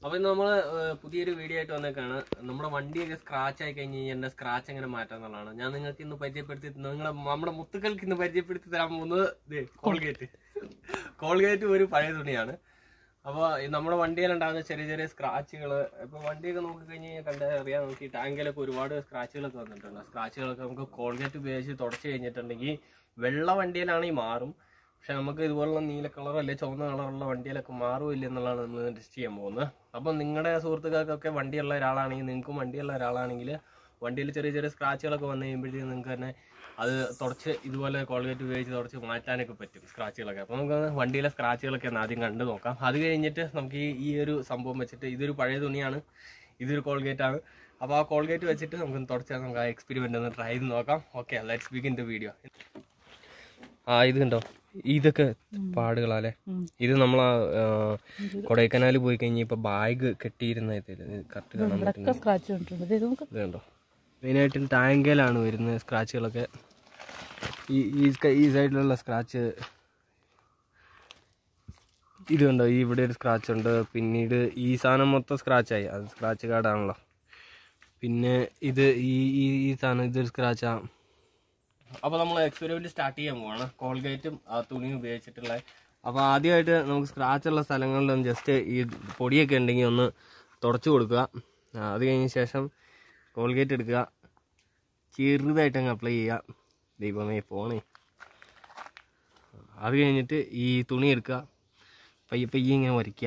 അപ്പൊ ഇന്ന് നമ്മള് ഏഹ്, പുതിയൊരു വീഡിയോ ആയിട്ട് വന്നേക്കാണ് നമ്മുടെ വണ്ടിയൊക്കെ സ്ക്രാച്ച് ആയി കഴിഞ്ഞ് കഴിഞ്ഞാൽ എന്റെ സ്ക്രാച്ച് എങ്ങനെ മാറ്റാം എന്നുള്ളതാണ് ഞാൻ നിങ്ങൾക്ക് ഇന്ന് പരിചയപ്പെടുത്തി നിങ്ങളെ നമ്മുടെ മുത്തുക്കൾക്ക് ഇന്ന് പരിചയപ്പെടുത്തി തരാൻ പോകുന്നത് കോൾഗേറ്റ് കോൾഗേറ്റ് ഒരു പഴയ തുണിയാണ് അപ്പോൾ നമ്മുടെ വണ്ടിയിലുണ്ടാകുന്ന ചെറിയ ചെറിയ സ്ക്രാച്ചുകൾ ഇപ്പൊ വണ്ടിയൊക്കെ നോക്കി കഴിഞ്ഞ് കഴിഞ്ഞാൽ കണ്ട അറിയാം നമുക്ക് ഈ ടാങ്കിലൊക്കെ ഒരുപാട് സ്ക്രാച്ചുകളൊക്കെ വന്നിട്ടുണ്ട് സ്ക്രാച്ചുകളൊക്കെ നമുക്ക് കോൾഗേറ്റ് ഉപയോഗിച്ച് തുടച്ച് കഴിഞ്ഞിട്ടുണ്ടെങ്കിൽ വെള്ള വണ്ടിയിലാണെങ്കിൽ മാറും പക്ഷെ നമുക്ക് ഇതുപോലുള്ള നീല കളറോ അല്ലെങ്കിൽ ചുവന്ന കളറുള്ള വണ്ടിയിലൊക്കെ മാറുമില്ല എന്നുള്ളതാണ് നമ്മൾ ടെസ്റ്റ് ചെയ്യാൻ പോകുന്നത് അപ്പം നിങ്ങളുടെ സുഹൃത്തുക്കൾക്കൊക്കെ വണ്ടിയുള്ള ഒരാളാണെങ്കിൽ നിങ്ങൾക്കും വണ്ടിയുള്ള ഒരാളാണെങ്കിൽ വണ്ടിയിൽ ചെറിയ ചെറിയ സ്ക്രാച്ചുകളൊക്കെ വന്നു കഴിയുമ്പോഴത്തേക്കും നിങ്ങൾക്ക് തന്നെ അത് തുടച്ച് ഇതുപോലെ കോൾഗേറ്റ് ഉപയോഗിച്ച് തുടച്ച് മാറ്റാനൊക്കെ പറ്റും സ്ക്രാച്ചുകളൊക്കെ അപ്പോൾ നമുക്ക് വണ്ടിയിലെ സ്ക്രാച്ചുകളൊക്കെ ഒന്ന് ആദ്യം കണ്ടു നോക്കാം അത് കഴിഞ്ഞിട്ട് നമുക്ക് ഈ ഈ ഒരു സംഭവം വെച്ചിട്ട് ഇതൊരു പഴയ തുണിയാണ് ഇതൊരു കോൾഗേറ്റ് ആണ് അപ്പോൾ ആ കോൾഗേറ്റ് വെച്ചിട്ട് നമുക്ക് തുടച്ചാൽ നമുക്ക് ആ എക്സ്പെരിമെൻ്റ് ഒന്ന് ട്രൈ ചെയ്ത് നോക്കാം okay let's begin the video ആ ഇത് കണ്ടോ ഇതൊക്കെ പാടുകളല്ലേ ഇത് നമ്മൾ കൊടൈക്കനാൽ പോയി കഴിഞ്ഞ് ഇപ്പൊ ബാഗ് കെട്ടിയിരുന്ന കറക്റ്റ് കാണാൻ പറ്റുന്നത് ഒക്കെ സ്ക്രാച്ച് കണ്ടിട്ടുണ്ട് ഇത് നമുക്ക് ഇത് കണ്ടോ മെയിനായിട്ടും ടാങ്കയിലാണ് വരുന്നത് സ്ക്രാച്ചുകളൊക്കെ ഈ ഈ സ്ക- ഈ സൈഡിലുള്ള സ്ക്രാച്ച് ഇത് കണ്ടോ ഈ ഇവിടെ ഒരു സ്ക്രാച്ച് ഉണ്ട് പിന്നീട് ഈ സാധനം മൊത്തം സ്ക്രാച്ചായി അത് സ്ക്രാച്ച് കാർഡാണല്ലോ പിന്നെ ഇത് ഈ ഈ ഈ സാധനം ഇതൊരു സ്ക്രാച്ചാ അപ്പോൾ നമ്മൾ എക്സ്പെരിമെന്റ് സ്റ്റാർട്ട് ചെയ്യാൻ പോവാണ് കോൾഗേറ്റും ആ തുണിയും ഉപയോഗിച്ചിട്ടുള്ള അപ്പോൾ ആദ്യമായിട്ട് നമുക്ക് സ്ക്രാച്ച് ഉള്ള സ്ഥലങ്ങളിലൊന്ന് ജസ്റ്റ് ഈ പൊടിയൊക്കെ ഉണ്ടെങ്കിൽ ഒന്ന് തുടച്ചു കൊടുക്കുക ആ, അത് കഴിഞ്ഞ ശേഷം കോൾഗേറ്റ് എടുക്കുക ചെറുതായിട്ട് അങ്ങ് അപ്ലൈ ചെയ്യുക ദൈവമേ ഫോണേ അത് കഴിഞ്ഞിട്ട് ഈ തുണി എടുക്കുക പയ്യെ പയ്യെ ഇങ്ങനെ വരയ്ക്കുക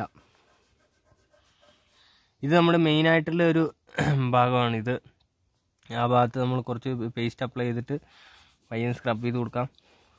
ഇത് നമ്മുടെ മെയിനായിട്ടുള്ള ഒരു ഭാഗമാണിത് ആ ഭാഗത്ത് നമ്മൾ കുറച്ച് പേസ്റ്റ് അപ്ലൈ ചെയ്തിട്ട് പയ്യൻ സ്ക്രബ് ചെയ്ത് കൊടുക്കാം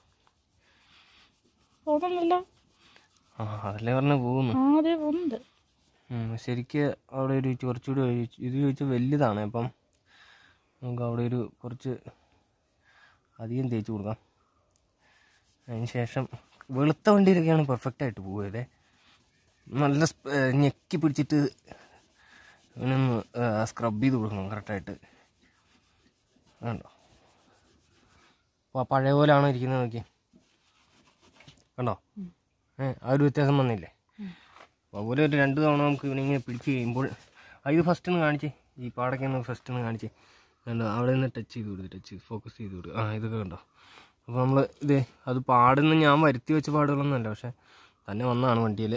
തോന്നുന്നില്ല ആ അതല്ലേ പറഞ്ഞ പോകുന്നു ആദ്യം ഉണ്ട് ഉം, ശരിക്ക് അവിടെ ഒരു കുറച്ചുകൂടി ഒരു ഇത് ചോദിച്ചാൽ വലുതാണ് അപ്പം നമുക്ക് അവിടെ ഒരു കുറച്ച് അധികം തേച്ച് കൊടുക്കാം അതിന് ശേഷം വെളുത്ത വണ്ടിയിലൊക്കെയാണ് പെർഫെക്റ്റ് ആയിട്ട് പോയത് നല്ല സ്പ- ഏ, ഞെക്കി പിടിച്ചിട്ട് ഇവനൊന്ന് സ്ക്രബ് ചെയ്ത് കൊടുക്കണം കറക്റ്റായിട്ട് കണ്ടോ അപ്പോൾ പഴയ പോലെയാണോ ഇരിക്കുന്നത് നോക്കി കണ്ടോ ഏ ആ ഒരു വ്യത്യാസം വന്നില്ലേ അതുപോലെ ഒരു രണ്ട് തവണ നമുക്ക് ഇവനിങ്ങനെ പിടിച്ച് കഴിയുമ്പോൾ ആ ഇത് ഫസ്റ്റ് ഒന്ന് കാണിച്ചേ ഈ പാടൊക്കെ ഒന്ന് ഫസ്റ്റ് ഒന്ന് കാണിച്ചേ കണ്ടോ അവിടെ നിന്ന് ടച്ച് ചെയ്ത് കൊടുത്ത് ടച്ച് ഫോക്കസ് ചെയ്ത് കൊടുക്കുക ആ ഇതൊക്കെ കണ്ടോ അപ്പോൾ നമ്മൾ ഇത് അത് പാടുന്ന ഞാൻ വരുത്തി വെച്ച പാടുകളൊന്നുമല്ല പക്ഷെ തന്നെ വന്നതാണ് വണ്ടിയിൽ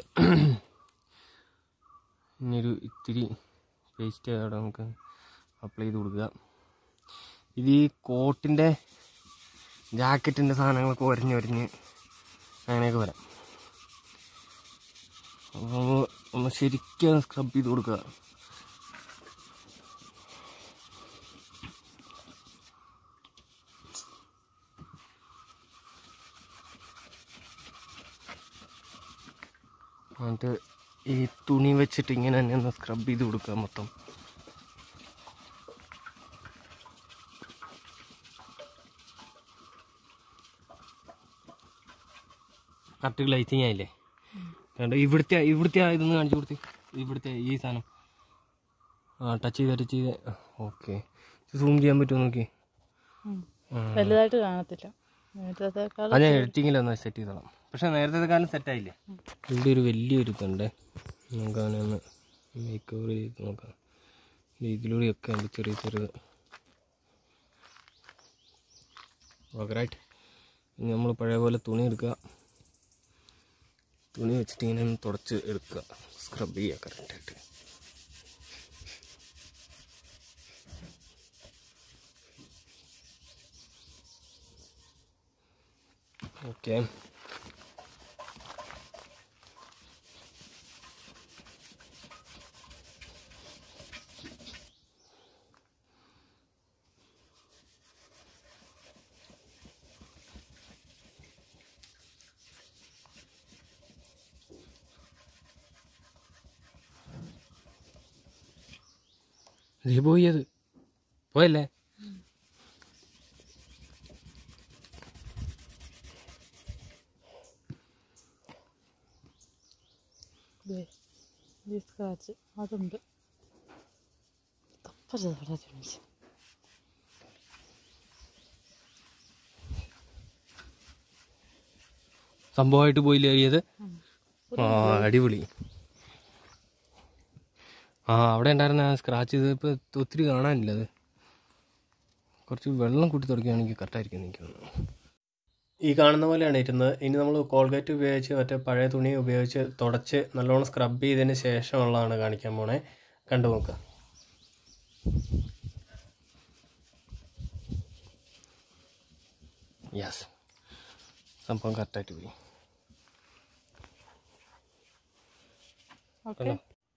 ഇനിയൊരു ഇത്തിരി പേസ്റ്റ് അവിടെ നമുക്ക് അപ്ലൈ ചെയ്ത് കൊടുക്കുക ഇത് ഈ കോട്ടിൻ്റെ ജാക്കറ്റിൻ്റെ സാധനങ്ങളൊക്കെ ഒരഞ്ഞ് ഒരഞ്ഞ് അങ്ങനെയൊക്കെ വരാം അപ്പോൾ ഒന്ന് ശരിക്കും സ്ക്രബ് ചെയ്ത് കൊടുക്കുക എന്നിട്ട് ഈ തുണി വെച്ചിട്ട് ഇങ്ങനെ തന്നെ ഒന്ന് സ്ക്രബ് ചെയ്ത് കൊടുക്കുക മൊത്തം കറക്റ്റ് ഗ്ലൈസിങ് ആയില്ലേ കണ്ടോ ഇവിടുത്തെ ഇവിടുത്തെ ആ ഇതൊന്ന് കാണിച്ചു കൊടുത്ത് ഇവിടുത്തെ ഈ സാധനം ആ ടച്ച് ചെയ്ത് ടച്ച് ചെയ്ത് ഓക്കെ സൂം ചെയ്യാൻ പറ്റുമോ നോക്കി വലുതായിട്ട് കാണത്തില്ല നേരത്തേക്കാൾ അത് ഞാൻ എഡിറ്റിങ്ങിലൊന്ന് സെറ്റ് ചെയ്തോളാം പക്ഷെ നേരത്തെ കാലം സെറ്റായില്ലേ ഇവിടെ ഒരു വലിയൊരു ഇതുണ്ട് നമുക്ക് അവനെ ഒന്ന് മേക്ക് ഓവർ ചെയ്ത് നോക്കാം ഇത് ഇതിലൂടെയൊക്കെ ഉണ്ട് ചെറിയ ചെറുത് ഓക്കെ റൈറ്റ് ഇനി നമ്മൾ പഴയ പോലെ തുണി എടുക്കുക തുണി വെച്ചിട്ട് ഇങ്ങനെ ഒന്ന് തുടച്ച് എടുക്കുക സ്ക്രബ് ചെയ്യുക കറക്റ്റായിട്ട് ഓക്കെ ദേ പോയി അത് പോയല്ലേ ഈ സ്ക്രാച്ച് അതുണ്ട് തപ്പരുത് അവിടെ ചോദിച്ചു സംഭവമായിട്ട് പോയില്ലേ അറിയത് ആ അടിപൊളി ആ അവിടെ ഉണ്ടായിരുന്ന സ്ക്രാച്ച് ഇത് ഇപ്പോൾ ഒത്തിരി കാണാനില്ല അത് കുറച്ച് വെള്ളം കൂട്ടി തുടക്കുകയാണെങ്കിൽ കറക്റ്റായിരിക്കും എനിക്ക് തോന്നുന്നു ഈ കാണുന്ന പോലെയാണ് ഇരുന്നത് ഇനി നമ്മൾ കോൾഗേറ്റ് ഉപയോഗിച്ച് മറ്റേ പഴയ തുണി ഉപയോഗിച്ച് തുടച്ച് നല്ലോണം സ്ക്രബ് ചെയ്തതിന് ശേഷമുള്ളതാണ് കാണിക്കാൻ പോണേ കണ്ടു നോക്കുക യെസ് സംഭവം കറക്റ്റായിട്ട് പോയി ഓക്കെ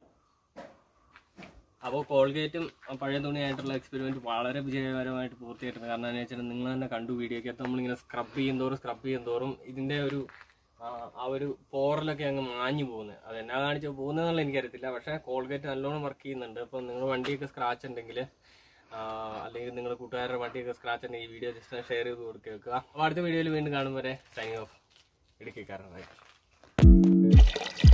അപ്പോൾ കോൾഗേറ്റും ആ പഴയ തുണിയായിട്ടുള്ള എക്സ്പെരിമെന്റ് വളരെ വിജയകരമായിട്ട് പൂർത്തിയായിട്ടുണ്ട് കാരണം എന്താ വെച്ചാൽ നിങ്ങൾ തന്നെ കണ്ടു വീഡിയോക്കകത്ത് നമ്മളിങ്ങനെ സ്ക്രബ് ചെയ്യും തോറും സ്ക്രബ് ചെയ്യും തോറും ഇതിന്റെ ഒരു ആ, ആ ഒരു പോറലൊക്കെ അങ്ങ് മാഞ്ഞു പോകുന്നത് അത് എന്നാ കാണിച്ച് പോകുന്നതെന്നുള്ള എനിക്കറിയത്തില്ല പക്ഷേ കോൾഗേറ്റ് നല്ലോണം വർക്ക് ചെയ്യുന്നുണ്ട് അപ്പോൾ നിങ്ങൾ വണ്ടിയൊക്കെ സ്ക്രാച്ച് ഉണ്ടെങ്കിൽ അല്ലെങ്കിൽ നിങ്ങളുടെ കൂട്ടുകാരുടെ വണ്ടിയൊക്കെ സ്ക്രാച്ച് ഉണ്ടെങ്കിൽ ഈ വീഡിയോ ജസ്റ്റ് ഷെയർ ചെയ്ത് കൊടുക്കുക വെക്കുക അപ്പോൾ അടുത്ത വീഡിയോയിൽ വീണ്ടും കാണും വരെ സൈനിങ് ഓഫ് ഇടുക്കിക്കാരനായി